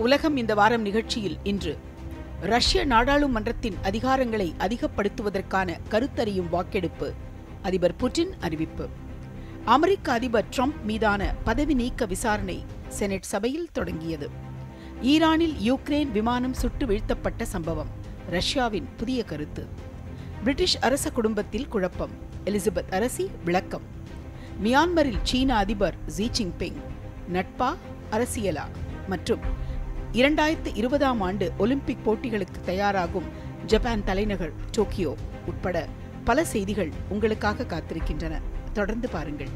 உலகம் இந்த வாரம் நிகழ்ச்சியில் இன்று ரஷ்ய நாடாளுமன்றத்தின் அதிகாரங்களை அதிகப்படுத்துவதற்கான கருத்தறியும் வாக்கெடுப்பு அதிபர் புட்டின் அறிவிப்பு அமெரிக்க அதிபர் ட்ரம்ப் மீதான பதவி நீக்க விசாரணை செனட் சபையில் தொடங்கியது ஈரானில் யுக்ரைன் விமானம் சுட்டு வீழ்த்தப்பட்ட சம்பவம் ரஷ்யாவின் புதிய கருத்து பிரிட்டிஷ் அரச குடும்பத்தில் குழப்பம் எலிசபெத் அரசி விளக்கம் மியான்மரில் சீன அதிபர் ஜி ஜின்பிங் நட்பா அரசியலா மற்றும் இரண்டாயிரத்து இருபதாம் ஆண்டு ஒலிம்பிக் போட்டிகளுக்கு தயாராகும் ஜப்பான் தலைநகர் டோக்கியோ உட்பட பல செய்திகள் உங்களுக்காக காத்திருக்கின்றன தொடர்ந்து பாருங்கள்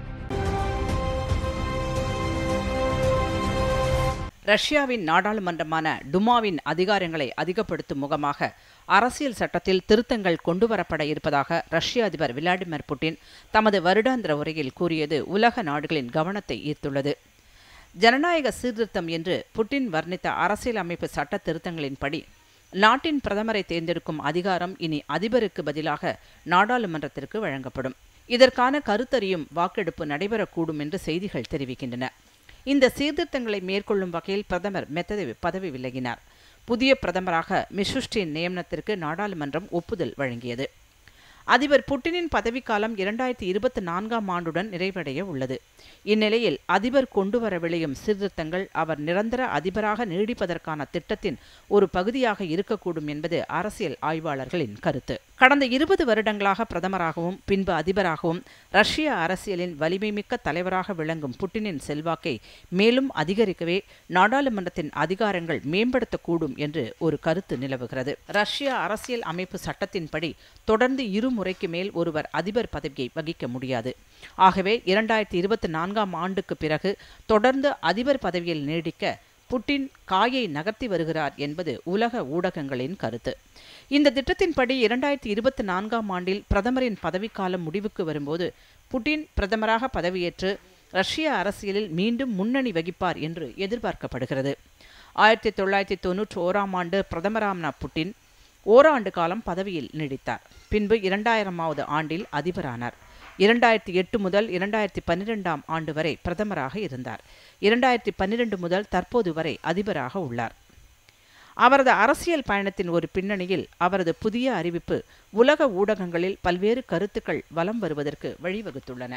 ரஷ்யாவின் நாடாளுமன்றமான டுமாவின் அதிகாரங்களை அதிகப்படுத்தும் முகமாக அரசியல் சட்டத்தில் திருத்தங்கள் கொண்டுவரப்பட இருப்பதாக ரஷ்ய அதிபர் விளாடிமிர் புட்டின் தமது வருடாந்திர உரையில் கூறியது உலக நாடுகளின் கவனத்தை ஈர்த்துள்ளது ஜனநாயக சீர்திருத்தம் என்று புட்டின் வர்ணித்த அரசியல் அமைப்பு சட்ட திருத்தங்களின்படி நாட்டின் பிரதமரை தேர்ந்தெடுக்கும் அதிகாரம் இனி அதிபருக்கு பதிலாக நாடாளுமன்றத்திற்கு வழங்கப்படும் இதற்கான கருத்தறியும் வாக்கெடுப்பு நடைபெறக்கூடும் என்று செய்திகள் தெரிவிக்கின்றன இந்த சீர்திருத்தங்களை மேற்கொள்ளும் வகையில் பிரதமர் மெத்ததேவ் பதவி விலகினார் புதிய பிரதமராக மிஷுஸ்டின் நியமனத்திற்கு நாடாளுமன்றம் ஒப்புதல் வழங்கியது அதிபர் புட்டினின் பதவிக்காலம் இரண்டாயிரத்தி இருபத்தி நான்காம் ஆண்டுடன் நிறைவடைய உள்ளது இந்நிலையில் அதிபர் கொண்டு வர விளையும் சீர்திருத்தங்கள் அவர் நிரந்தர அதிபராக நீடிப்பதற்கான திட்டத்தின் ஒரு பகுதியாக இருக்கக்கூடும் என்பது அரசியல் ஆய்வாளர்களின் கருத்து கடந்த இருபது வருடங்களாக பிரதமராகவும் பின்பு அதிபராகவும் ரஷ்ய அரசியலின் வலிமைமிக்க தலைவராக விளங்கும் புட்டினின் செல்வாக்கை மேலும் அதிகரிக்கவே நாடாளுமன்றத்தின் அதிகாரங்கள் மேம்படுத்தக்கூடும் என்று ஒரு கருத்து நிலவுகிறது ரஷ்ய அரசியல் அமைப்பு சட்டத்தின்படி தொடர்ந்து இரு முறைக்கு மேல் ஒருவர் அதிபர் பதவியை வகிக்க முடியாது ஆகவே இரண்டாயிரத்தி இருபத்தி நான்காம் ஆண்டுக்கு பிறகு தொடர்ந்து அதிபர் பதவியில் நீடிக்க புட்டின் காயை நகர்த்தி வருகிறார் என்பது உலக ஊடகங்களின் கருத்து இந்த திட்டத்தின்படி இரண்டாயிரத்தி இருபத்தி நான்காம் ஆண்டில் பிரதமரின் பதவிக்காலம் முடிவுக்கு வரும்போது புட்டின் பிரதமராக பதவியேற்று ரஷ்ய அரசியலில் மீண்டும் முன்னணி வகிப்பார் என்று எதிர்பார்க்கப்படுகிறது ஆயிரத்தி தொள்ளாயிரத்தி தொன்னூற்றி ஓராம் ஆண்டு பிரதமரான புட்டின் ஓராண்டு காலம் பதவியில் நீடித்தார் பின்பு இரண்டாயிரமாவது ஆண்டில் அதிபரானார் இரண்டாயிரத்தி எட்டு முதல் இரண்டாயிரத்தி பன்னிரெண்டாம் ஆண்டு வரை பிரதமராக இருந்தார் இரண்டாயிரத்தி பன்னிரெண்டு முதல் தற்போது வரை அதிபராக உள்ளார் அவரது அரசியல் பயணத்தின் ஒரு பின்னணியில் அவரது புதிய அறிவிப்பு உலக ஊடகங்களில் பல்வேறு கருத்துக்கள் வலம் வருவதற்கு வழிவகுத்துள்ளன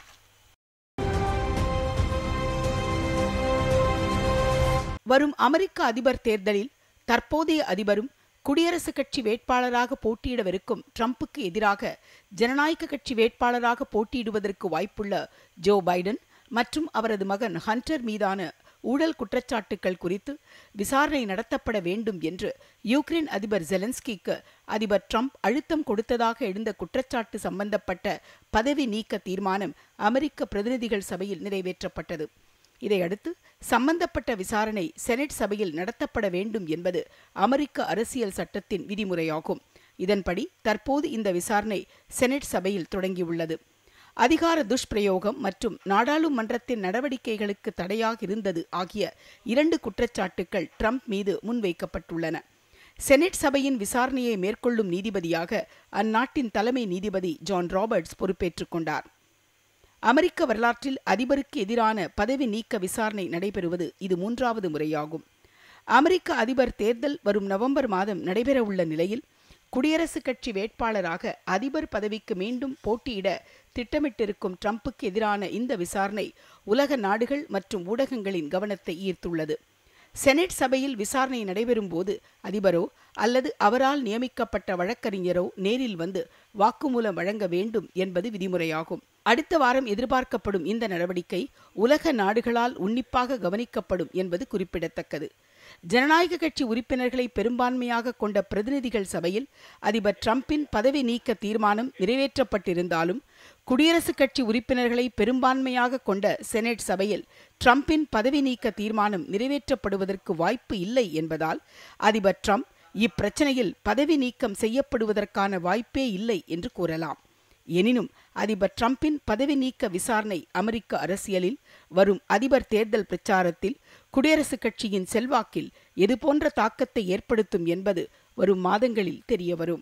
வரும் அமெரிக்க அதிபர் தேர்தலில் தற்போதைய அதிபரும் குடியரசுக் கட்சி வேட்பாளராக போட்டியிடவிருக்கும் ட்ரம்புக்கு எதிராக ஜனநாயக கட்சி வேட்பாளராக போட்டியிடுவதற்கு வாய்ப்புள்ள ஜோ பைடன் மற்றும் அவரது மகன் ஹண்டர் மீதான ஊழல் குற்றச்சாட்டுகள் குறித்து விசாரணை நடத்தப்பட வேண்டும் என்று யுக்ரைன் அதிபர் ஜெலன்ஸ்கிக்கு அதிபர் ட்ரம்ப் அழுத்தம் கொடுத்ததாக எழுந்த குற்றச்சாட்டு சம்பந்தப்பட்ட பதவி நீக்க தீர்மானம் அமெரிக்க பிரதிநிதிகள் சபையில் நிறைவேற்றப்பட்டது இதையடுத்து சம்பந்தப்பட்ட விசாரணை செனட் சபையில் நடத்தப்பட வேண்டும் என்பது அமெரிக்க அரசியல் சட்டத்தின் விதிமுறையாகும் இதன்படி தற்போது இந்த விசாரணை செனட் சபையில் தொடங்கியுள்ளது அதிகார துஷ்பிரயோகம் மற்றும் நாடாளுமன்றத்தின் நடவடிக்கைகளுக்கு தடையாக இருந்தது ஆகிய இரண்டு குற்றச்சாட்டுகள் ட்ரம்ப் மீது முன்வைக்கப்பட்டுள்ளன செனட் சபையின் விசாரணையை மேற்கொள்ளும் நீதிபதியாக அந்நாட்டின் தலைமை நீதிபதி ஜான் ராபர்ட்ஸ் பொறுப்பேற்றுக் கொண்டார் அமெரிக்க வரலாற்றில் அதிபருக்கு எதிரான பதவி நீக்க விசாரணை நடைபெறுவது இது மூன்றாவது முறையாகும் அமெரிக்க அதிபர் தேர்தல் வரும் நவம்பர் மாதம் நடைபெறவுள்ள நிலையில் குடியரசுக் கட்சி வேட்பாளராக அதிபர் பதவிக்கு மீண்டும் போட்டியிட திட்டமிட்டிருக்கும் ட்ரம்புக்கு எதிரான இந்த விசாரணை உலக நாடுகள் மற்றும் ஊடகங்களின் கவனத்தை ஈர்த்துள்ளது செனட் சபையில் விசாரணை நடைபெறும் போது அதிபரோ அல்லது அவரால் நியமிக்கப்பட்ட வழக்கறிஞரோ நேரில் வந்து வாக்குமூலம் வழங்க வேண்டும் என்பது விதிமுறையாகும் அடுத்த வாரம் எதிர்பார்க்கப்படும் இந்த நடவடிக்கை உலக நாடுகளால் உன்னிப்பாக கவனிக்கப்படும் என்பது குறிப்பிடத்தக்கது ஜனநாயக கட்சி உறுப்பினர்களை பெரும்பான்மையாக கொண்ட பிரதிநிதிகள் சபையில் அதிபர் ட்ரம்பின் பதவி நீக்க தீர்மானம் நிறைவேற்றப்பட்டிருந்தாலும் குடியரசுக் கட்சி உறுப்பினர்களை பெரும்பான்மையாக கொண்ட செனட் சபையில் ட்ரம்பின் பதவி நீக்க தீர்மானம் நிறைவேற்றப்படுவதற்கு வாய்ப்பு இல்லை என்பதால் அதிபர் ட்ரம்ப் இப்பிரச்சனையில் பதவி நீக்கம் செய்யப்படுவதற்கான வாய்ப்பே இல்லை என்று கூறலாம் எனினும் அதிபர் ட்ரம்பின் பதவி நீக்க விசாரணை அமெரிக்க அரசியலில் வரும் அதிபர் தேர்தல் பிரச்சாரத்தில் குடியரசுக் கட்சியின் செல்வாக்கில் எதுபோன்ற தாக்கத்தை ஏற்படுத்தும் என்பது வரும் மாதங்களில் தெரியவரும்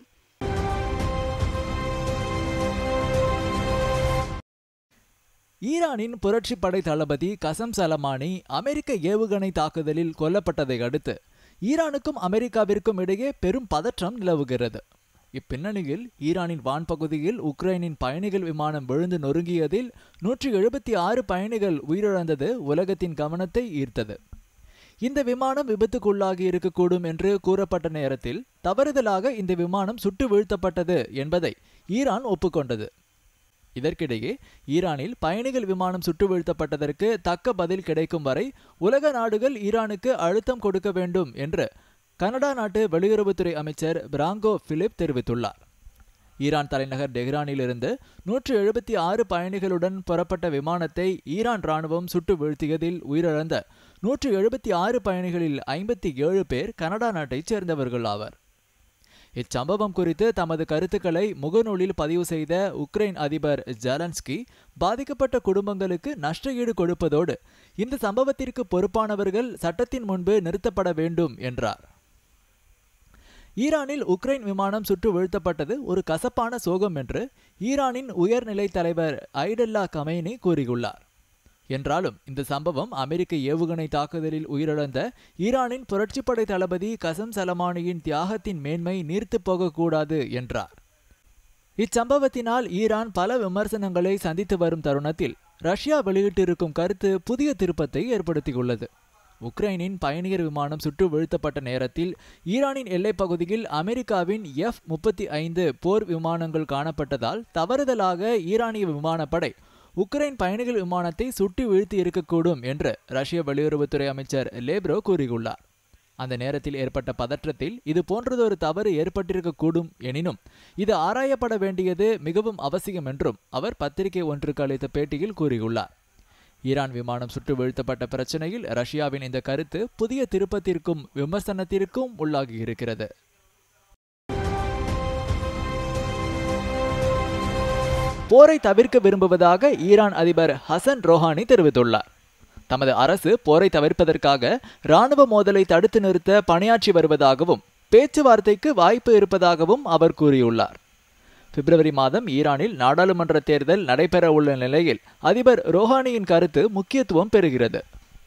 ஈரானின் புரட்சி படை தளபதி கசம் சலமானி அமெரிக்க ஏவுகணை தாக்குதலில் கொல்லப்பட்டதை அடுத்து ஈரானுக்கும் அமெரிக்காவிற்கும் இடையே பெரும் பதற்றம் நிலவுகிறது இப்பின்னணியில் ஈரானின் வான்பகுதியில் உக்ரைனின் பயணிகள் விமானம் விழுந்து நொறுங்கியதில் நூற்றி எழுபத்தி ஆறு பயணிகள் உயிரிழந்தது உலகத்தின் கவனத்தை ஈர்த்தது இந்த விமானம் விபத்துக்குள்ளாகி இருக்கக்கூடும் என்று கூறப்பட்ட நேரத்தில் தவறுதலாக இந்த விமானம் சுட்டு வீழ்த்தப்பட்டது என்பதை ஈரான் ஒப்புக்கொண்டது இதற்கிடையே ஈரானில் பயணிகள் விமானம் சுட்டு வீழ்த்தப்பட்டதற்கு தக்க பதில் கிடைக்கும் வரை உலக நாடுகள் ஈரானுக்கு அழுத்தம் கொடுக்க வேண்டும் என்று கனடா நாட்டு வெளியுறவுத்துறை அமைச்சர் பிராங்கோ பிலிப் தெரிவித்துள்ளார் ஈரான் தலைநகர் டெஹ்ரானிலிருந்து நூற்று எழுபத்தி ஆறு பயணிகளுடன் புறப்பட்ட விமானத்தை ஈரான் ராணுவம் சுட்டு வீழ்த்தியதில் உயிரிழந்த நூற்று எழுபத்தி ஆறு பயணிகளில் ஐம்பத்தி ஏழு பேர் கனடா நாட்டைச் சேர்ந்தவர்கள் ஆவர் இச்சம்பவம் குறித்து தமது கருத்துக்களை முகநூலில் பதிவு செய்த உக்ரைன் அதிபர் ஜெலன்ஸ்கி பாதிக்கப்பட்ட குடும்பங்களுக்கு நஷ்டஈடு கொடுப்பதோடு இந்த சம்பவத்திற்கு பொறுப்பானவர்கள் சட்டத்தின் முன்பு நிறுத்தப்பட வேண்டும் என்றார் ஈரானில் உக்ரைன் விமானம் சுட்டு வீழ்த்தப்பட்டது ஒரு கசப்பான சோகம் என்று ஈரானின் உயர்நிலை தலைவர் ஐடல்லா கமைனி கூறியுள்ளார் என்றாலும் இந்த சம்பவம் அமெரிக்க ஏவுகணை தாக்குதலில் உயிரிழந்த ஈரானின் புரட்சிப்படை தளபதி கசம் சலமானியின் தியாகத்தின் மேன்மை நீர்த்து போகக்கூடாது என்றார் இச்சம்பவத்தினால் ஈரான் பல விமர்சனங்களை சந்தித்து வரும் தருணத்தில் ரஷ்யா வெளியிட்டிருக்கும் கருத்து புதிய திருப்பத்தை ஏற்படுத்தியுள்ளது உக்ரைனின் பயணியர் விமானம் சுட்டு வீழ்த்தப்பட்ட நேரத்தில் ஈரானின் எல்லைப் பகுதியில் அமெரிக்காவின் எஃப் முப்பத்தி ஐந்து போர் விமானங்கள் காணப்பட்டதால் தவறுதலாக ஈரானிய விமானப்படை உக்ரைன் பயணிகள் விமானத்தை சுட்டு வீழ்த்தி இருக்கக்கூடும் என்று ரஷ்ய வெளியுறவுத்துறை அமைச்சர் லேப்ரோ கூறியுள்ளார் அந்த நேரத்தில் ஏற்பட்ட பதற்றத்தில் இது போன்றதொரு தவறு ஏற்பட்டிருக்கக்கூடும் எனினும் இது ஆராயப்பட வேண்டியது மிகவும் அவசியம் என்றும் அவர் பத்திரிகை ஒன்றுக்கு அளித்த பேட்டியில் கூறியுள்ளார் ஈரான் விமானம் சுட்டு வீழ்த்தப்பட்ட பிரச்சனையில் ரஷ்யாவின் இந்த கருத்து புதிய திருப்பத்திற்கும் விமர்சனத்திற்கும் உள்ளாகியிருக்கிறது போரை தவிர்க்க விரும்புவதாக ஈரான் அதிபர் ஹசன் ரோஹானி தெரிவித்துள்ளார் தமது அரசு போரை தவிர்ப்பதற்காக இராணுவ மோதலை தடுத்து நிறுத்த பணியாற்றி வருவதாகவும் பேச்சுவார்த்தைக்கு வாய்ப்பு இருப்பதாகவும் அவர் கூறியுள்ளார் பிப்ரவரி மாதம் ஈரானில் நாடாளுமன்ற தேர்தல் நடைபெற உள்ள நிலையில் அதிபர் ரோஹானியின் கருத்து முக்கியத்துவம் பெறுகிறது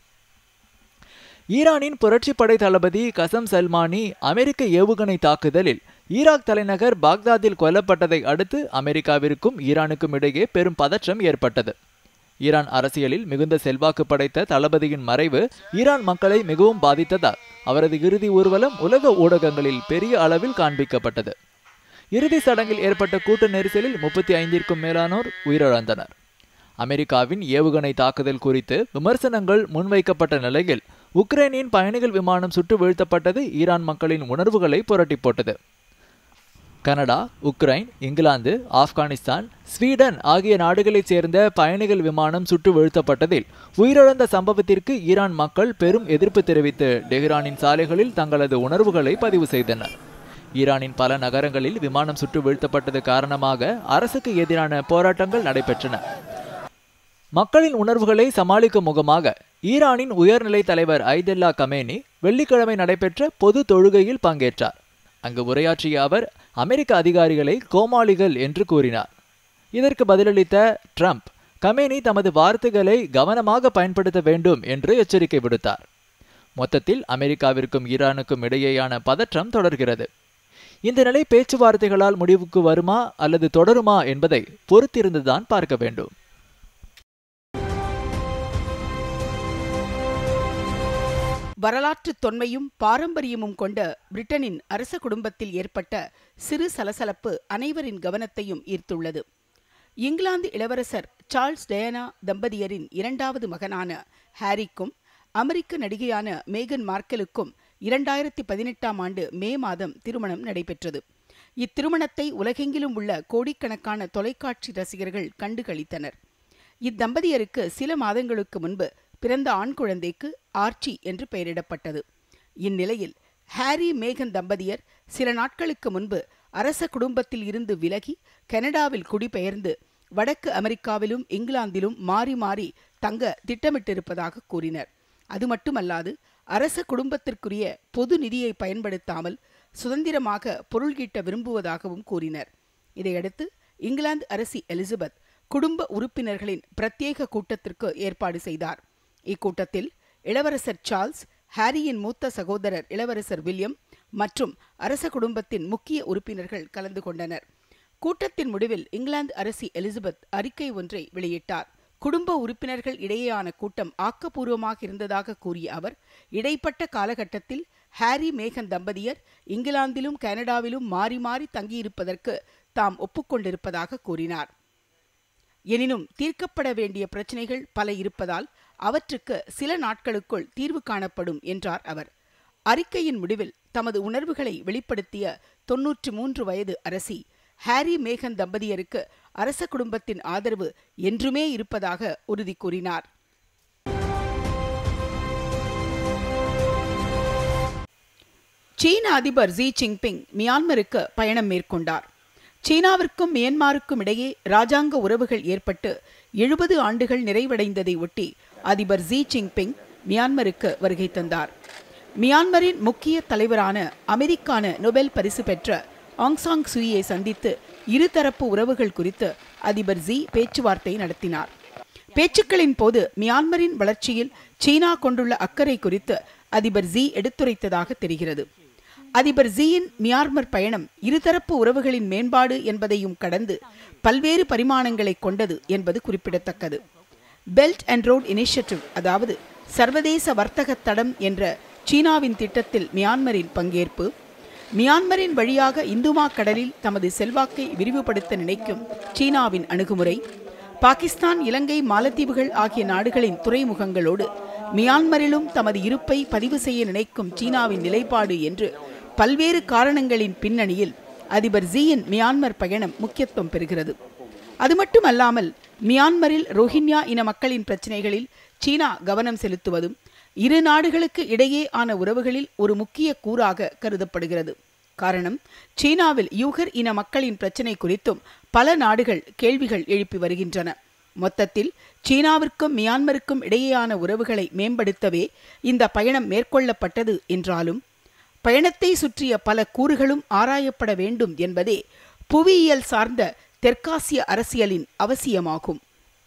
ஈரானின் புரட்சிப்படை தளபதி கசம் சல்மானி அமெரிக்க ஏவுகணை தாக்குதலில் ஈராக் தலைநகர் பாக்தாதில் கொல்லப்பட்டதை அடுத்து அமெரிக்காவிற்கும் ஈரானுக்கும் இடையே பெரும் பதற்றம் ஏற்பட்டது ஈரான் அரசியலில் மிகுந்த செல்வாக்கு படைத்த தளபதியின் மறைவு ஈரான் மக்களை மிகவும் பாதித்ததால் அவரது இறுதி ஊர்வலம் உலக ஊடகங்களில் பெரிய அளவில் காண்பிக்கப்பட்டது இறுதி சடங்கில் ஏற்பட்ட கூட்ட நெரிசலில் முப்பத்தி ஐந்திற்கும் மேலானோர் உயிரிழந்தனர் அமெரிக்காவின் ஏவுகணை தாக்குதல் குறித்து விமர்சனங்கள் முன்வைக்கப்பட்ட நிலையில் உக்ரைனின் பயணிகள் விமானம் சுட்டு வீழ்த்தப்பட்டது ஈரான் மக்களின் உணர்வுகளை புரட்டி போட்டது கனடா உக்ரைன் இங்கிலாந்து ஆப்கானிஸ்தான் ஸ்வீடன் ஆகிய நாடுகளைச் சேர்ந்த பயணிகள் விமானம் சுட்டு வீழ்த்தப்பட்டதில் உயிரிழந்த சம்பவத்திற்கு ஈரான் மக்கள் பெரும் எதிர்ப்பு தெரிவித்து டெஹ்ரானின் சாலைகளில் தங்களது உணர்வுகளை பதிவு செய்தனர் ஈரானின் பல நகரங்களில் விமானம் சுட்டு வீழ்த்தப்பட்டது காரணமாக அரசுக்கு எதிரான போராட்டங்கள் நடைபெற்றன மக்களின் உணர்வுகளை சமாளிக்கும் முகமாக ஈரானின் உயர்நிலை தலைவர் ஐதெல்லா கமேனி வெள்ளிக்கிழமை நடைபெற்ற பொது தொழுகையில் பங்கேற்றார் அங்கு உரையாற்றிய அவர் அமெரிக்க அதிகாரிகளை கோமாளிகள் என்று கூறினார் இதற்கு பதிலளித்த ட்ரம்ப் கமேனி தமது வார்த்தைகளை கவனமாக பயன்படுத்த வேண்டும் என்று எச்சரிக்கை விடுத்தார் மொத்தத்தில் அமெரிக்காவிற்கும் ஈரானுக்கும் இடையேயான பதற்றம் தொடர்கிறது இந்த நிலை பேச்சுவார்த்தைகளால் முடிவுக்கு வருமா அல்லது தொடருமா என்பதை பொறுத்திருந்துதான் பார்க்க வேண்டும் வரலாற்று தொன்மையும் பாரம்பரியமும் கொண்ட பிரிட்டனின் அரச குடும்பத்தில் ஏற்பட்ட சிறு சலசலப்பு அனைவரின் கவனத்தையும் ஈர்த்துள்ளது இங்கிலாந்து இளவரசர் சார்ல்ஸ் டயனா தம்பதியரின் இரண்டாவது மகனான ஹாரிக்கும் அமெரிக்க நடிகையான மேகன் மார்க்கலுக்கும் இரண்டாயிரத்தி பதினெட்டாம் ஆண்டு மே மாதம் திருமணம் நடைபெற்றது இத்திருமணத்தை உலகெங்கிலும் உள்ள கோடிக்கணக்கான தொலைக்காட்சி ரசிகர்கள் கண்டுகளித்தனர் இத்தம்பதியருக்கு சில மாதங்களுக்கு முன்பு பிறந்த ஆண் குழந்தைக்கு ஆர்ச்சி என்று பெயரிடப்பட்டது இந்நிலையில் ஹாரி மேகன் தம்பதியர் சில நாட்களுக்கு முன்பு அரச குடும்பத்தில் இருந்து விலகி கனடாவில் குடிபெயர்ந்து வடக்கு அமெரிக்காவிலும் இங்கிலாந்திலும் மாறி மாறி தங்க திட்டமிட்டிருப்பதாக கூறினர் அது மட்டுமல்லாது அரச குடும்பத்திற்குரிய பொது நிதியை பயன்படுத்தாமல் சுதந்திரமாக பொருள் ஈட்ட விரும்புவதாகவும் கூறினர் இதையடுத்து இங்கிலாந்து அரசி எலிசபெத் குடும்ப உறுப்பினர்களின் பிரத்யேக கூட்டத்திற்கு ஏற்பாடு செய்தார் இக்கூட்டத்தில் இளவரசர் சார்ல்ஸ் ஹாரியின் மூத்த சகோதரர் இளவரசர் வில்லியம் மற்றும் அரச குடும்பத்தின் முக்கிய உறுப்பினர்கள் கலந்து கொண்டனர் கூட்டத்தின் முடிவில் இங்கிலாந்து அரசி எலிசபெத் அறிக்கை ஒன்றை வெளியிட்டார் குடும்ப உறுப்பினர்கள் இடையேயான கூட்டம் ஆக்கப்பூர்வமாக இருந்ததாக கூறிய அவர் இடைப்பட்ட காலகட்டத்தில் ஹாரி மேகன் தம்பதியர் இங்கிலாந்திலும் கனடாவிலும் மாறி மாறி தங்கியிருப்பதற்கு தாம் ஒப்புக்கொண்டிருப்பதாக கூறினார் எனினும் தீர்க்கப்பட வேண்டிய பிரச்சினைகள் பல இருப்பதால் அவற்றுக்கு சில நாட்களுக்குள் தீர்வு காணப்படும் என்றார் அவர் அறிக்கையின் முடிவில் தமது உணர்வுகளை வெளிப்படுத்திய தொன்னூற்றி மூன்று வயது அரசி ஹாரி மேகன் தம்பதியருக்கு அரச குடும்பத்தின் ஆதரவு என்றுமே இருப்பதாக உறுதி கூறினார் சீன அதிபர் ஜி ஜின்பிங் மியான்மருக்கு பயணம் மேற்கொண்டார் சீனாவிற்கும் மியன்மாருக்கும் இடையே ராஜாங்க உறவுகள் ஏற்பட்டு எழுபது ஆண்டுகள் நிறைவடைந்ததை ஒட்டி அதிபர் ஜி ஜின்பிங் மியான்மருக்கு வருகை தந்தார் மியான்மரின் முக்கிய தலைவரான அமெரிக்கான நொபெல் பரிசு பெற்ற ஆங்சாங் சுயியை சந்தித்து இருதரப்பு உறவுகள் குறித்து அதிபர் ஜி பேச்சுவார்த்தை நடத்தினார் பேச்சுக்களின் போது மியான்மரின் வளர்ச்சியில் சீனா கொண்டுள்ள அக்கறை குறித்து அதிபர் ஜி எடுத்துரைத்ததாக தெரிகிறது அதிபர் ஜியின் மியான்மர் பயணம் இருதரப்பு உறவுகளின் மேம்பாடு என்பதையும் கடந்து பல்வேறு பரிமாணங்களை கொண்டது என்பது குறிப்பிடத்தக்கது பெல்ட் அண்ட் ரோட் இனிஷியேட்டிவ் அதாவது சர்வதேச வர்த்தக தடம் என்ற சீனாவின் திட்டத்தில் மியான்மரின் பங்கேற்பு மியான்மரின் வழியாக இந்துமா கடலில் தமது செல்வாக்கை விரிவுபடுத்த நினைக்கும் சீனாவின் அணுகுமுறை பாகிஸ்தான் இலங்கை மாலத்தீவுகள் ஆகிய நாடுகளின் துறைமுகங்களோடு மியான்மரிலும் தமது இருப்பை பதிவு செய்ய நினைக்கும் சீனாவின் நிலைப்பாடு என்று பல்வேறு காரணங்களின் பின்னணியில் அதிபர் ஜியின் மியான்மர் பயணம் முக்கியத்துவம் பெறுகிறது அது மட்டுமல்லாமல் மியான்மரில் ரோஹிங்யா இன மக்களின் பிரச்சினைகளில் சீனா கவனம் செலுத்துவதும் இரு நாடுகளுக்கு இடையே ஆன உறவுகளில் ஒரு முக்கிய கூறாக கருதப்படுகிறது காரணம் சீனாவில் யூகர் இன மக்களின் பிரச்சினை குறித்தும் பல நாடுகள் கேள்விகள் எழுப்பி வருகின்றன மொத்தத்தில் சீனாவிற்கும் மியான்மருக்கும் இடையேயான உறவுகளை மேம்படுத்தவே இந்த பயணம் மேற்கொள்ளப்பட்டது என்றாலும் பயணத்தை சுற்றிய பல கூறுகளும் ஆராயப்பட வேண்டும் என்பதே புவியியல் சார்ந்த தெற்காசிய அரசியலின் அவசியமாகும்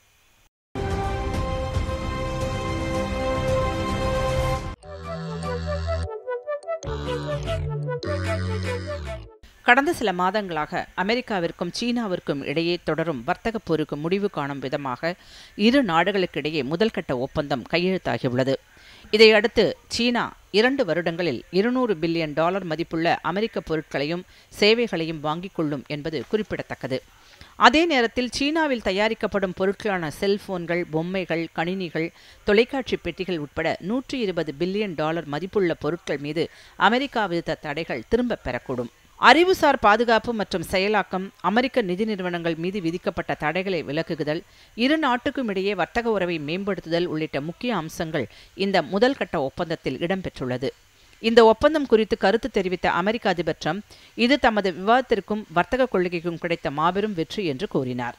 கடந்த சில மாதங்களாக அமெரிக்காவிற்கும் சீனாவிற்கும் இடையே தொடரும் வர்த்தக போருக்கு முடிவு காணும் விதமாக இரு நாடுகளுக்கிடையே முதல்கட்ட ஒப்பந்தம் கையெழுத்தாகியுள்ளது இதையடுத்து சீனா இரண்டு வருடங்களில் இருநூறு பில்லியன் டாலர் மதிப்புள்ள அமெரிக்க பொருட்களையும் சேவைகளையும் வாங்கிக் கொள்ளும் என்பது குறிப்பிடத்தக்கது அதே நேரத்தில் சீனாவில் தயாரிக்கப்படும் பொருட்களான செல்போன்கள் பொம்மைகள் கணினிகள் தொலைக்காட்சி பெட்டிகள் உட்பட நூற்றி இருபது பில்லியன் டாலர் மதிப்புள்ள பொருட்கள் மீது அமெரிக்கா விதித்த தடைகள் திரும்பப் பெறக்கூடும் அறிவுசார் பாதுகாப்பு மற்றும் செயலாக்கம் அமெரிக்க நிதி நிறுவனங்கள் மீது விதிக்கப்பட்ட தடைகளை விலக்குதல் இரு நாட்டுக்கும் இடையே வர்த்தக உறவை மேம்படுத்துதல் உள்ளிட்ட முக்கிய அம்சங்கள் இந்த முதல் கட்ட ஒப்பந்தத்தில் இடம்பெற்றுள்ளது இந்த ஒப்பந்தம் குறித்து கருத்து தெரிவித்த அமெரிக்க அதிபர் ட்ரம்ப் இது தமது விவாதத்திற்கும் வர்த்தக கொள்கைக்கும் கிடைத்த மாபெரும் வெற்றி என்று கூறினார்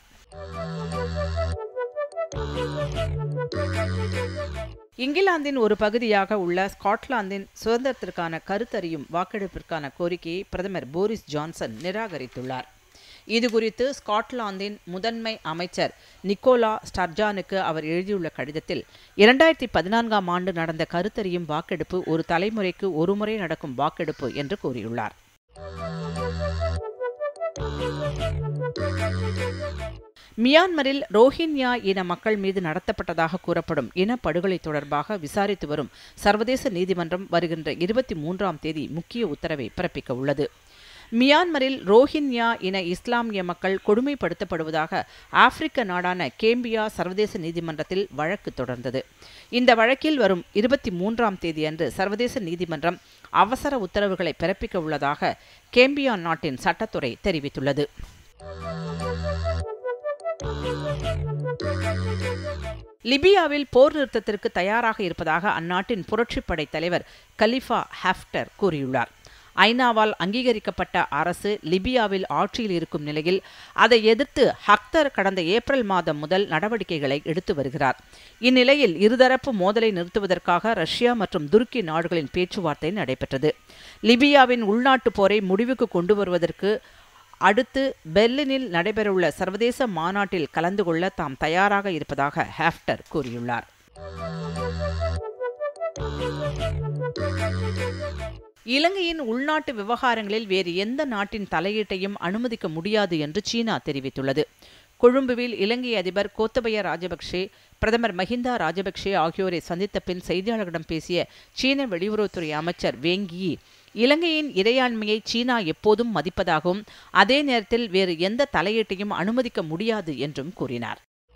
இங்கிலாந்தின் ஒரு பகுதியாக உள்ள ஸ்காட்லாந்தின் சுதந்திரத்திற்கான கருத்தறியும் வாக்கெடுப்பிற்கான கோரிக்கையை பிரதமர் போரிஸ் ஜான்சன் நிராகரித்துள்ளார் இதுகுறித்து ஸ்காட்லாந்தின் முதன்மை அமைச்சர் நிக்கோலா ஸ்டர்ஜானுக்கு அவர் எழுதியுள்ள கடிதத்தில் இரண்டாயிரத்தி பதினான்காம் ஆண்டு நடந்த கருத்தறியும் வாக்கெடுப்பு ஒரு தலைமுறைக்கு ஒருமுறை நடக்கும் வாக்கெடுப்பு என்று கூறியுள்ளார் மியான்மரில் ரோஹின்யா இன மக்கள் மீது நடத்தப்பட்டதாக கூறப்படும் இனப்படுகொலை தொடர்பாக விசாரித்து வரும் சர்வதேச நீதிமன்றம் வருகின்ற இருபத்தி மூன்றாம் தேதி முக்கிய உத்தரவை பிறப்பிக்க உள்ளது மியான்மரில் ரோஹின்யா இன இஸ்லாமிய மக்கள் கொடுமைப்படுத்தப்படுவதாக ஆப்பிரிக்க நாடான கேம்பியா சர்வதேச நீதிமன்றத்தில் வழக்கு தொடர்ந்தது இந்த வழக்கில் வரும் இருபத்தி மூன்றாம் தேதி அன்று சர்வதேச நீதிமன்றம் அவசர உத்தரவுகளை பிறப்பிக்க உள்ளதாக கேம்பியா நாட்டின் சட்டத்துறை தெரிவித்துள்ளது லிபியாவில் போர் நிறுத்தத்திற்கு தயாராக இருப்பதாக அந்நாட்டின் புரட்சிப்படை தலைவர் கலிஃபா ஹாஃப்டர் கூறியுள்ளார் ஐநாவால் அங்கீகரிக்கப்பட்ட அரசு லிபியாவில் ஆட்சியில் இருக்கும் நிலையில் அதை எதிர்த்து ஹக்தர் கடந்த ஏப்ரல் மாதம் முதல் நடவடிக்கைகளை எடுத்து வருகிறார் இந்நிலையில் இருதரப்பு மோதலை நிறுத்துவதற்காக ரஷ்யா மற்றும் துருக்கி நாடுகளின் பேச்சுவார்த்தை நடைபெற்றது லிபியாவின் உள்நாட்டு போரை முடிவுக்கு கொண்டு வருவதற்கு அடுத்து பெர்லினில் நடைபெறவுள்ள சர்வதேச மாநாட்டில் கலந்து கொள்ள தாம் தயாராக இருப்பதாக ஹாஃப்டர் கூறியுள்ளார் இலங்கையின் உள்நாட்டு விவகாரங்களில் வேறு எந்த நாட்டின் தலையீட்டையும் அனுமதிக்க முடியாது என்று சீனா தெரிவித்துள்ளது கொழும்புவில் இலங்கை அதிபர் கோத்தபய ராஜபக்சே பிரதமர் மஹிந்தா ராஜபக்சே ஆகியோரை சந்தித்த பின் செய்தியாளர்களிடம் பேசிய சீன வெளியுறவுத்துறை அமைச்சர் வேங்கி இலங்கையின் இறையாண்மையை சீனா எப்போதும் மதிப்பதாகவும் அதே நேரத்தில் வேறு எந்த தலையீட்டையும் அனுமதிக்க முடியாது என்றும் கூறினார்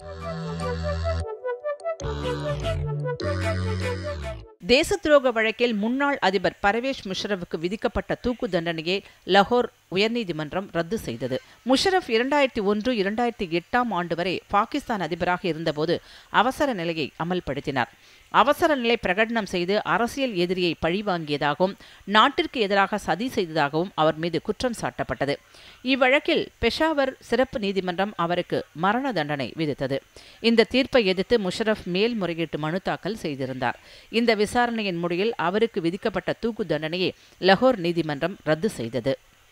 தேச துரோக வழக்கில் முன்னாள் அதிபர் பரவேஷ் முஷரஃபுக்கு விதிக்கப்பட்ட தூக்கு தண்டனையை லஹோர் உயர்நீதிமன்றம் ரத்து செய்தது முஷரஃப் இரண்டாயிரத்தி ஒன்று இரண்டாயிரத்தி எட்டாம் ஆண்டு வரை பாகிஸ்தான் அதிபராக இருந்தபோது அவசர நிலையை அமல்படுத்தினார் அவசர நிலை பிரகடனம் செய்து அரசியல் எதிரியை பழிவாங்கியதாகவும் நாட்டிற்கு எதிராக சதி செய்ததாகவும் அவர் மீது குற்றம் சாட்டப்பட்டது இவ்வழக்கில் பெஷாவர் சிறப்பு நீதிமன்றம் அவருக்கு மரண தண்டனை விதித்தது இந்த தீர்ப்பை எதிர்த்து முஷரஃப் மேல்முறையீட்டு மனு தாக்கல் செய்திருந்தார் இந்த விசாரணையின் முடிவில் அவருக்கு விதிக்கப்பட்ட தூக்கு தண்டனையை லஹோர் நீதிமன்றம் ரத்து செய்தது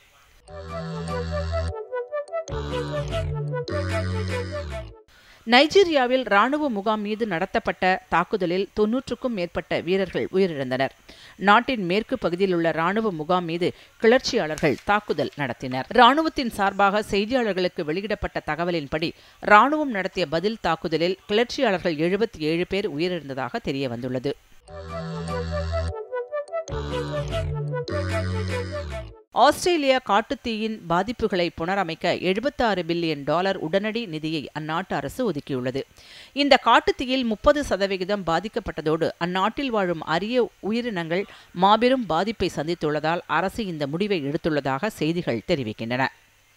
நைஜீரியாவில் ராணுவ முகாம் மீது நடத்தப்பட்ட தாக்குதலில் தொன்னூற்றுக்கும் மேற்பட்ட வீரர்கள் உயிரிழந்தனர் நாட்டின் மேற்கு பகுதியில் உள்ள ராணுவ முகாம் மீது கிளர்ச்சியாளர்கள் தாக்குதல் நடத்தினர் ராணுவத்தின் சார்பாக செய்தியாளர்களுக்கு வெளியிடப்பட்ட தகவலின்படி ராணுவம் நடத்திய பதில் தாக்குதலில் கிளர்ச்சியாளர்கள் எழுபத்தி ஏழு பேர் உயிரிழந்ததாக தெரியவந்துள்ளது ஆஸ்திரேலியா காட்டுத்தீயின் பாதிப்புகளை புனரமைக்க எழுபத்தாறு பில்லியன் டாலர் உடனடி நிதியை அந்நாட்டு அரசு ஒதுக்கியுள்ளது இந்த காட்டுத்தீயில் முப்பது சதவிகிதம் பாதிக்கப்பட்டதோடு அந்நாட்டில் வாழும் அரிய உயிரினங்கள் மாபெரும் பாதிப்பை சந்தித்துள்ளதால் அரசு இந்த முடிவை எடுத்துள்ளதாக செய்திகள் தெரிவிக்கின்றன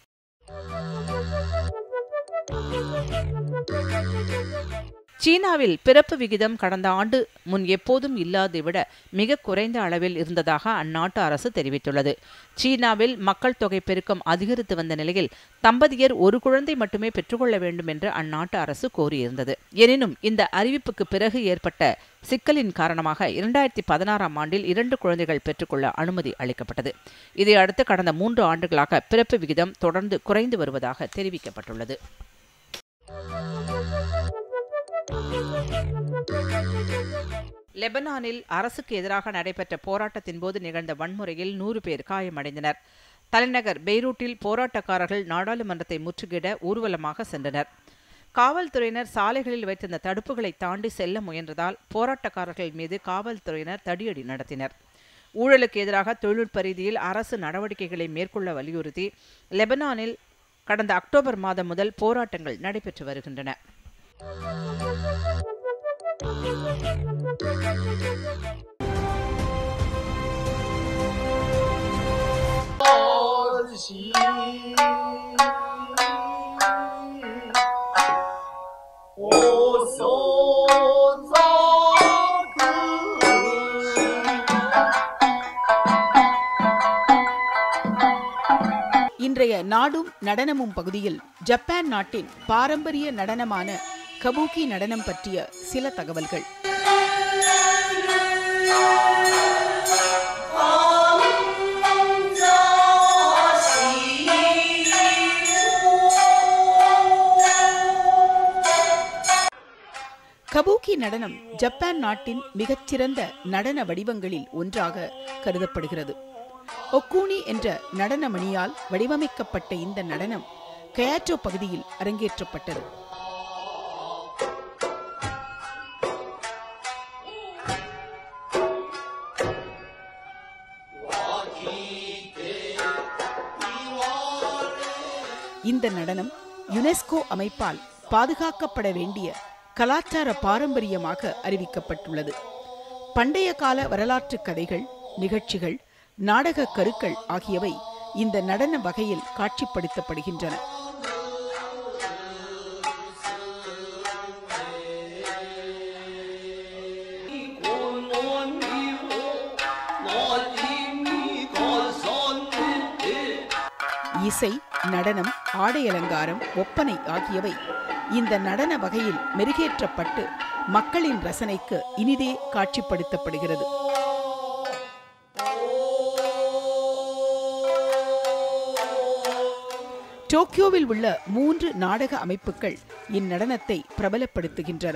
சீனாவில் பிறப்பு விகிதம் கடந்த ஆண்டு முன் எப்போதும் இல்லாதை விட மிக குறைந்த அளவில் இருந்ததாக அந்நாட்டு அரசு தெரிவித்துள்ளது சீனாவில் மக்கள் தொகை பெருக்கம் அதிகரித்து வந்த நிலையில் தம்பதியர் ஒரு குழந்தை மட்டுமே பெற்றுக்கொள்ள வேண்டும் என்று அந்நாட்டு அரசு கோரியிருந்தது எனினும் இந்த அறிவிப்புக்கு பிறகு ஏற்பட்ட சிக்கலின் காரணமாக இரண்டாயிரத்தி பதினாறாம் ஆண்டில் இரண்டு குழந்தைகள் பெற்றுக்கொள்ள அனுமதி அளிக்கப்பட்டது இதையடுத்து கடந்த மூன்று ஆண்டுகளாக பிறப்பு விகிதம் தொடர்ந்து குறைந்து வருவதாக தெரிவிக்கப்பட்டுள்ளது லெபனானில் அரசுக்கு எதிராக நடைபெற்ற போராட்டத்தின் போது நிகழ்ந்த வன்முறையில் நூறு பேர் காயமடைந்தனர் தலைநகர் பெய்ரூட்டில் போராட்டக்காரர்கள் நாடாளுமன்றத்தை முற்றுகிட ஊர்வலமாக சென்றனர் காவல்துறையினர் சாலைகளில் வைத்திருந்த தடுப்புகளை தாண்டி செல்ல முயன்றதால் போராட்டக்காரர்கள் மீது காவல்துறையினர் தடியடி நடத்தினர் ஊழலுக்கு எதிராக தொழில்நுட்ப ரீதியில் அரசு நடவடிக்கைகளை மேற்கொள்ள வலியுறுத்தி லெபனானில் கடந்த அக்டோபர் மாதம் முதல் போராட்டங்கள் நடைபெற்று வருகின்றன இன்றைய நாடும் நடனமும் பகுதியில் ஜப்பான் நாட்டின் பாரம்பரிய நடனமான கபூக்கி நடனம் பற்றிய சில தகவல்கள் கபூக்கி நடனம் ஜப்பான் நாட்டின் மிகச்சிறந்த நடன வடிவங்களில் ஒன்றாக கருதப்படுகிறது ஒக்கூனி என்ற நடன மணியால் வடிவமைக்கப்பட்ட இந்த நடனம் கயாட்டோ பகுதியில் அரங்கேற்றப்பட்டது இந்த நடனம் யுனெஸ்கோ அமைப்பால் பாதுகாக்கப்பட வேண்டிய கலாச்சார பாரம்பரியமாக அறிவிக்கப்பட்டுள்ளது பண்டைய கால வரலாற்று கதைகள் நிகழ்ச்சிகள் நாடக கருக்கள் ஆகியவை இந்த நடன வகையில் காட்சிப்படுத்தப்படுகின்றன இசை நடனம் ஆடை அலங்காரம் ஒப்பனை ஆகியவை இந்த நடன வகையில் மெருகேற்றப்பட்டு மக்களின் ரசனைக்கு இனிதே காட்சிப்படுத்தப்படுகிறது டோக்கியோவில் உள்ள மூன்று நாடக அமைப்புகள் இந்நடனத்தை பிரபலப்படுத்துகின்றன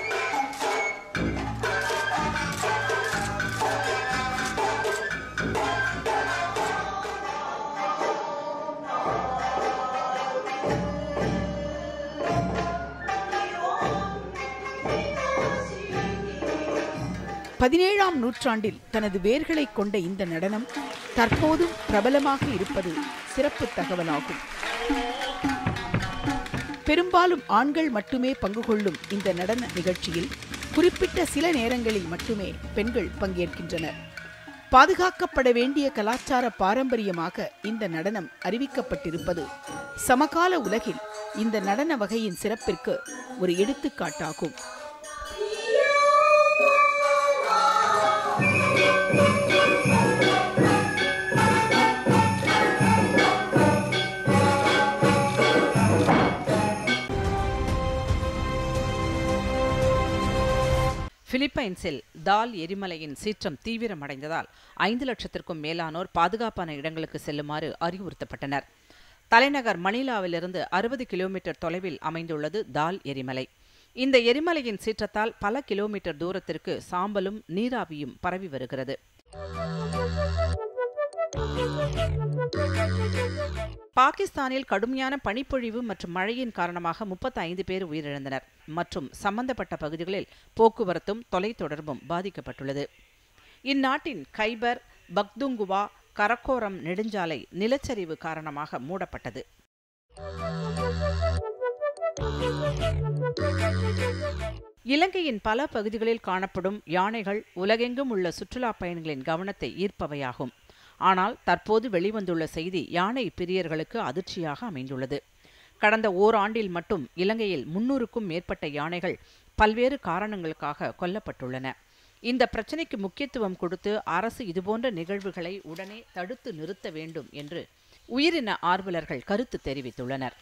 பதினேழாம் நூற்றாண்டில் தனது வேர்களை கொண்ட இந்த நடனம் தற்போதும் பிரபலமாக இருப்பது சிறப்பு தகவலாகும் பெரும்பாலும் ஆண்கள் மட்டுமே பங்கு கொள்ளும் இந்த நடன நிகழ்ச்சியில் குறிப்பிட்ட சில நேரங்களில் மட்டுமே பெண்கள் பங்கேற்கின்றனர் பாதுகாக்கப்பட வேண்டிய கலாச்சார பாரம்பரியமாக இந்த நடனம் அறிவிக்கப்பட்டிருப்பது சமகால உலகில் இந்த நடன வகையின் சிறப்பிற்கு ஒரு எடுத்துக்காட்டாகும் பிலிப்பைன்ஸில் தால் எரிமலையின் சீற்றம் தீவிரமடைந்ததால் ஐந்து லட்சத்திற்கும் மேலானோர் பாதுகாப்பான இடங்களுக்கு செல்லுமாறு அறிவுறுத்தப்பட்டனர் தலைநகர் மணிலாவிலிருந்து அறுபது கிலோமீட்டர் தொலைவில் அமைந்துள்ளது தால் எரிமலை இந்த எரிமலையின் சீற்றத்தால் பல கிலோமீட்டர் தூரத்திற்கு சாம்பலும் நீராவியும் பரவி வருகிறது பாகிஸ்தானில் கடுமையான பனிப்பொழிவு மற்றும் மழையின் காரணமாக முப்பத்தி ஐந்து பேர் உயிரிழந்தனர் மற்றும் சம்பந்தப்பட்ட பகுதிகளில் போக்குவரத்தும் தொலைத்தொடர்பும் பாதிக்கப்பட்டுள்ளது இந்நாட்டின் கைபர் பக்துங்குவா கரக்கோரம் நெடுஞ்சாலை நிலச்சரிவு காரணமாக மூடப்பட்டது இலங்கையின் பல பகுதிகளில் காணப்படும் யானைகள் உலகெங்கும் உள்ள சுற்றுலா பயணிகளின் கவனத்தை ஈர்ப்பவையாகும் ஆனால் தற்போது வெளிவந்துள்ள செய்தி யானை பிரியர்களுக்கு அதிர்ச்சியாக அமைந்துள்ளது கடந்த ஓராண்டில் மட்டும் இலங்கையில் முன்னூறுக்கும் மேற்பட்ட யானைகள் பல்வேறு காரணங்களுக்காக கொல்லப்பட்டுள்ளன இந்த பிரச்சினைக்கு முக்கியத்துவம் கொடுத்து அரசு இதுபோன்ற நிகழ்வுகளை உடனே தடுத்து நிறுத்த வேண்டும் என்று உயிரின ஆர்வலர்கள் கருத்து தெரிவித்துள்ளனர்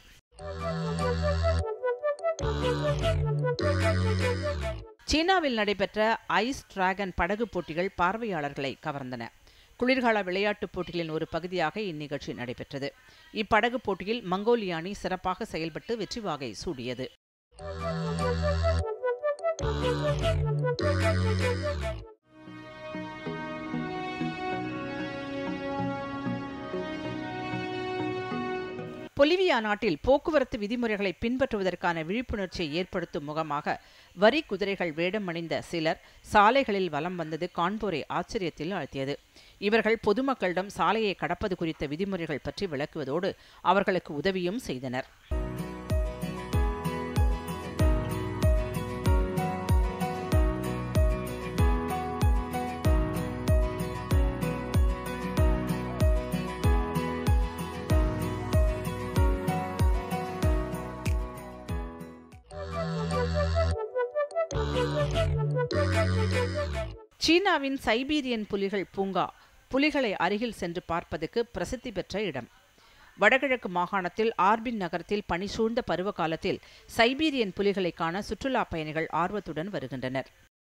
சீனாவில் நடைபெற்ற ஐஸ் டிராகன் படகு போட்டிகள் பார்வையாளர்களை கவர்ந்தன குளிர்கால விளையாட்டுப் போட்டிகளின் ஒரு பகுதியாக இந்நிகழ்ச்சி நடைபெற்றது இப்படகு போட்டியில் மங்கோலிய அணி சிறப்பாக செயல்பட்டு வெற்றி வாகை சூடியது பொலிவியா நாட்டில் போக்குவரத்து விதிமுறைகளை பின்பற்றுவதற்கான விழிப்புணர்ச்சியை ஏற்படுத்தும் முகமாக வரி குதிரைகள் வேடம் அணிந்த சிலர் சாலைகளில் வலம் வந்தது காண்போரை ஆச்சரியத்தில் ஆழ்த்தியது இவர்கள் பொதுமக்களிடம் சாலையை கடப்பது குறித்த விதிமுறைகள் பற்றி விளக்குவதோடு அவர்களுக்கு உதவியும் செய்தனர் சீனாவின் சைபீரியன் புலிகள் பூங்கா புலிகளை அருகில் சென்று பார்ப்பதற்கு பிரசித்தி பெற்ற இடம் வடகிழக்கு மாகாணத்தில் ஆர்பின் நகரத்தில் பனி சூழ்ந்த பருவ காலத்தில் சைபீரியன் புலிகளை காண சுற்றுலா பயணிகள் ஆர்வத்துடன் வருகின்றனர்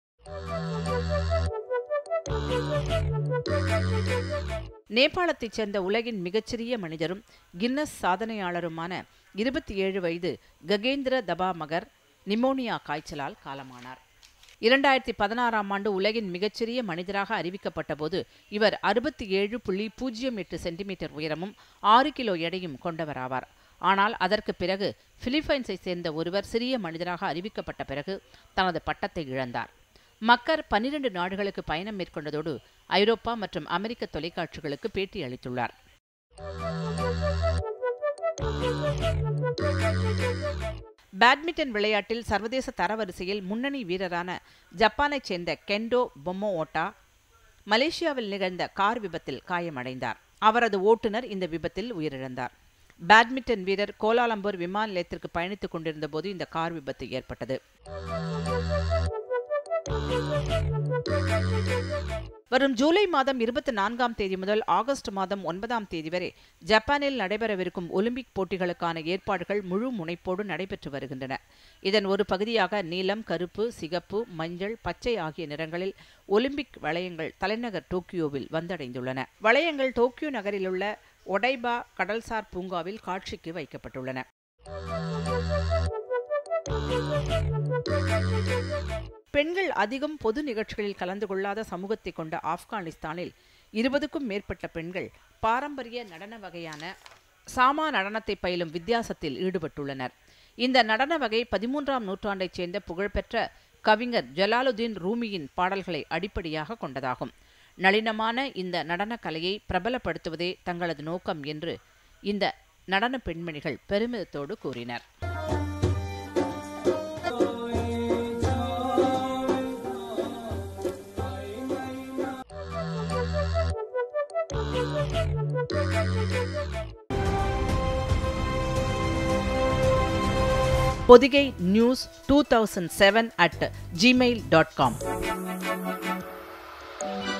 நேபாளத்தைச் சேர்ந்த உலகின் மிகச்சிறிய மனிதரும் கின்னஸ் சாதனையாளருமான இருபத்தி ஏழு வயது ககேந்திர தபா மகர் நிமோனியா காய்ச்சலால் காலமானார் இரண்டாயிரத்தி பதினாறாம் ஆண்டு உலகின் மிகச்சிறிய மனிதராக அறிவிக்கப்பட்ட போது இவர் அறுபத்தி ஏழு புள்ளி பூஜ்ஜியம் எட்டு சென்டிமீட்டர் உயரமும் ஆறு கிலோ எடையும் கொண்டவராவார் ஆனால் அதற்கு பிறகு பிலிப்பைன்ஸை சேர்ந்த ஒருவர் சிறிய மனிதராக அறிவிக்கப்பட்ட பிறகு தனது பட்டத்தை இழந்தார் மக்கர் பனிரெண்டு நாடுகளுக்கு பயணம் மேற்கொண்டதோடு ஐரோப்பா மற்றும் அமெரிக்க தொலைக்காட்சிகளுக்கு பேட்டி அளித்துள்ளார் பேட்மிண்டன் விளையாட்டில் சர்வதேச தரவரிசையில் முன்னணி வீரரான ஜப்பானைச் சேர்ந்த கெண்டோ பொம்மோ ஓட்டா மலேசியாவில் நிகழ்ந்த கார் விபத்தில் காயமடைந்தார் அவரது ஓட்டுநர் இந்த விபத்தில் உயிரிழந்தார் பேட்மிண்டன் வீரர் கோலாலம்பூர் விமான நிலையத்திற்கு பயணித்துக் கொண்டிருந்த போது இந்த கார் விபத்து ஏற்பட்டது வரும் ஜூலை மாதம் இருபத்தி நான்காம் தேதி முதல் ஆகஸ்ட் மாதம் ஒன்பதாம் தேதி வரை ஜப்பானில் நடைபெறவிருக்கும் ஒலிம்பிக் போட்டிகளுக்கான ஏற்பாடுகள் முழு முனைப்போடு நடைபெற்று வருகின்றன இதன் ஒரு பகுதியாக நீலம் கருப்பு சிகப்பு மஞ்சள் பச்சை ஆகிய நிறங்களில் ஒலிம்பிக் வளையங்கள் தலைநகர் டோக்கியோவில் வந்தடைந்துள்ளன வளையங்கள் டோக்கியோ நகரிலுள்ள ஒடைபா கடல்சார் பூங்காவில் காட்சிக்கு வைக்கப்பட்டுள்ளன பெண்கள் அதிகம் பொது நிகழ்ச்சிகளில் கலந்து கொள்ளாத சமூகத்தை கொண்ட ஆப்கானிஸ்தானில் இருபதுக்கும் மேற்பட்ட பெண்கள் பாரம்பரிய நடன வகையான சாமா நடனத்தை பயிலும் வித்தியாசத்தில் ஈடுபட்டுள்ளனர் இந்த நடன வகை பதிமூன்றாம் நூற்றாண்டைச் சேர்ந்த புகழ்பெற்ற கவிஞர் ஜலாலுதீன் ரூமியின் பாடல்களை அடிப்படையாக கொண்டதாகும் நளினமான இந்த நடனக் கலையை பிரபலப்படுத்துவதே தங்களது நோக்கம் என்று இந்த நடன பெண்மணிகள் பெருமிதத்தோடு கூறினர் Podhigai news two thousand seven at Gmail dot com